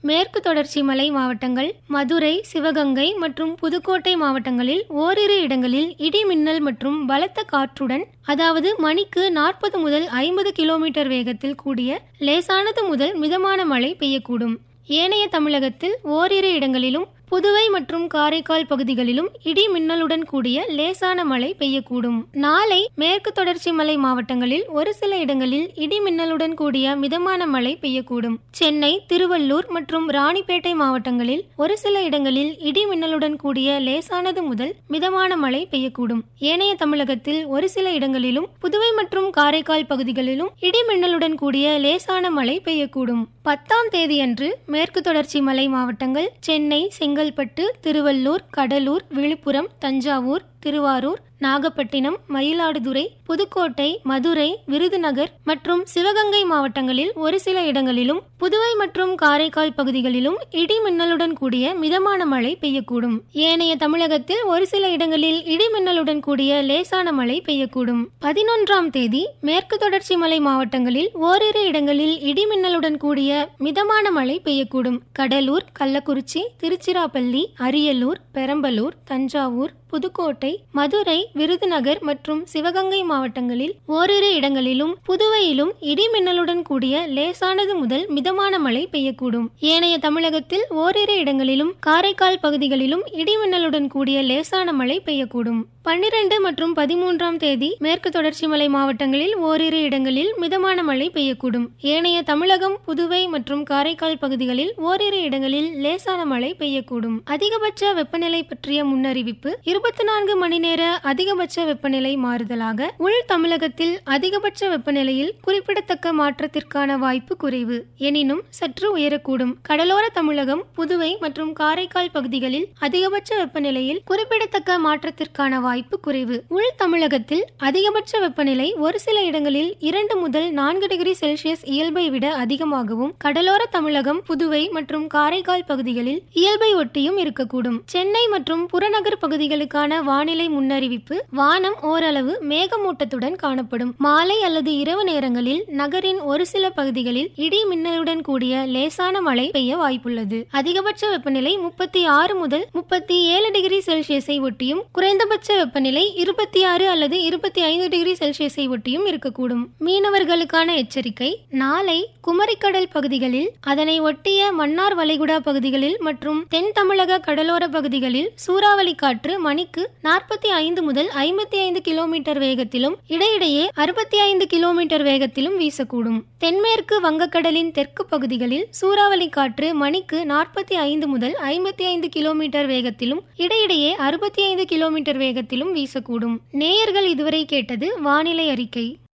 மேற்கு தொடர்ச்சி மலை மாவட்டங்கள் மதுரை சிவகங்கை மற்றும் புதுக்கோட்டை மாவட்டங்களில் ஓரிரு இடங்களில் இடி மின்னல் மற்றும் பலத்த காற்றுடன் அதாவது மணிக்கு நாற்பது முதல் ஐம்பது கிலோமீட்டர் வேகத்தில் கூடிய லேசானது முதல் மிதமான மழை பெய்யக்கூடும் ஏனைய தமிழகத்தில் ஓரிரு இடங்களிலும் புதுவை மற்றும் காரைக்கால் பகுதிகளிலும் இடி மின்னலுடன் கூடிய லேசான மழை பெய்யக்கூடும் நாளை மேற்கு தொடர்ச்சி மலை மாவட்டங்களில் ஒரு சில இடங்களில் இடி மின்னலுடன் கூடிய மிதமான மழை பெய்யக்கூடும் சென்னை திருவள்ளூர் மற்றும் ராணிப்பேட்டை மாவட்டங்களில் ஒரு சில இடங்களில் இடி மின்னலுடன் கூடிய லேசானது முதல் மிதமான மழை பெய்யக்கூடும் ஏனைய தமிழகத்தில் ஒரு சில இடங்களிலும் புதுவை மற்றும் காரைக்கால் பகுதிகளிலும் இடி மின்னலுடன் கூடிய லேசான மழை பெய்யக்கூடும் பத்தாம் தேதியன்று மேற்கு தொடர்ச்சி மலை மாவட்டங்கள் சென்னை செங்கல்பட்டு திருவள்ளூர் கடலூர் விழுப்புரம் தஞ்சாவூர் திருவாரூர் நாகப்பட்டினம் மயிலாடுதுறை புதுக்கோட்டை மதுரை விருதுநகர் மற்றும் சிவகங்கை மாவட்டங்களில் ஒரு சில இடங்களிலும் புதுவை மற்றும் காரைக்கால் பகுதிகளிலும் இடி மின்னலுடன் கூடிய மிதமான மழை பெய்யக்கூடும் ஏனைய தமிழகத்தில் ஒரு சில இடங்களில் இடி மின்னலுடன் கூடிய லேசான மழை பெய்யக்கூடும் பதினொன்றாம் தேதி மேற்கு தொடர்ச்சி மலை மாவட்டங்களில் ஓரிரு இடங்களில் இடி மின்னலுடன் கூடிய மிதமான மழை பெய்யக்கூடும் கடலூர் கள்ளக்குறிச்சி திருச்சிராப்பள்ளி அரியலூர் பெரம்பலூர் தஞ்சாவூர் புதுக்கோட்டை மதுரை விருதுநகர் மற்றும் சிவகங்கை மாவட்டங்களில் ஓரிரு இடங்களிலும் புதுவையிலும் இடி மின்னலுடன் கூடிய லேசானது முதல் மிதமான மழை பெய்யக்கூடும் ஏனைய தமிழகத்தில் ஓரிரு இடங்களிலும் காரைக்கால் பகுதிகளிலும் இடி மின்னலுடன் கூடிய லேசான மழை பெய்யக்கூடும் பன்னிரண்டு மற்றும் பதிமூன்றாம் தேதி மேற்கு தொடர்ச்சி மலை மாவட்டங்களில் ஓரிரு இடங்களில் மிதமான மழை பெய்யக்கூடும் ஏனைய தமிழகம் புதுவை மற்றும் காரைக்கால் பகுதிகளில் ஓரிரு இடங்களில் லேசான மழை பெய்யக்கூடும் அதிகபட்ச வெப்பநிலை பற்றிய முன்னறிவிப்பு இருபத்தி நான்கு மணி நேர அதிகபட்ச வெப்பநிலை மாறுதலாக உள் தமிழகத்தில் அதிகபட்ச வெப்பநிலையில் குறிப்பிடத்தக்க மாற்றத்திற்கான வாய்ப்பு குறைவு எனினும் சற்று உயரக்கூடும் கடலோர தமிழகம் புதுவை மற்றும் காரைக்கால் பகுதிகளில் அதிகபட்ச வெப்பநிலையில் குறிப்பிடத்தக்க மாற்றத்திற்கான வாய்ப்பு குறைவு உள் தமிழகத்தில் அதிகபட்ச வெப்பநிலை ஒரு சில இடங்களில் இரண்டு முதல் நான்கு டிகிரி செல்சியஸ் இயல்பை விட அதிகமாகவும் கடலோர தமிழகம் புதுவை மற்றும் காரைக்கால் பகுதிகளில் இயல்பை ஒட்டியும் இருக்கக்கூடும் சென்னை மற்றும் புறநகர் பகுதிகளுக்கான வானிலை முன்னறிவிப்பு வானம் ஓரளவு மேகமூட்டத்துடன் காணப்படும் மாலை அல்லது இரவு நேரங்களில் நகரின் ஒரு சில பகுதிகளில் இடி மின்னலுடன் கூடிய லேசான மழை பெய்ய வாய்ப்புள்ளது அதிகபட்ச வெப்பநிலை முப்பத்தி ஆறு முதல் முப்பத்தி ஏழு டிகிரி செல்சியஸை ஒட்டியும் குறைந்தபட்ச வெப்பநிலை இருபத்தி ஆறு அல்லது இருபத்தி ஐந்து டிகிரி செல்சியஸை ஒட்டியும் இருக்கக்கூடும் மீனவர்களுக்கான எச்சரிக்கை நாளை குமரிக்கடல் பகுதிகளில் அதனை ஒட்டிய மன்னார் வளைகுடா பகுதிகளில் மற்றும் தென் தமிழக கடலோர பகுதிகளில் சூறாவளி காற்று மணிக்கு நாற்பத்தி ஐந்து முதல் ஐம்பத்தி ஐந்து கிலோமீட்டர் வேகத்திலும் இடையிடையே அறுபத்தி ஐந்து கிலோமீட்டர் வேகத்திலும் வீசக்கூடும் தென்மேற்கு வங்கக்கடலின் தெற்கு பகுதிகளில் சூறாவளி காற்று மணிக்கு நாற்பத்தி ஐந்து முதல் ஐம்பத்தி ஐந்து கிலோமீட்டர் வேகத்திலும் இடையிடையே அறுபத்தி ஐந்து கிலோமீட்டர் வேகத்திலும் வீசக்கூடும் நேயர்கள் இதுவரை கேட்டது வானிலை அறிக்கை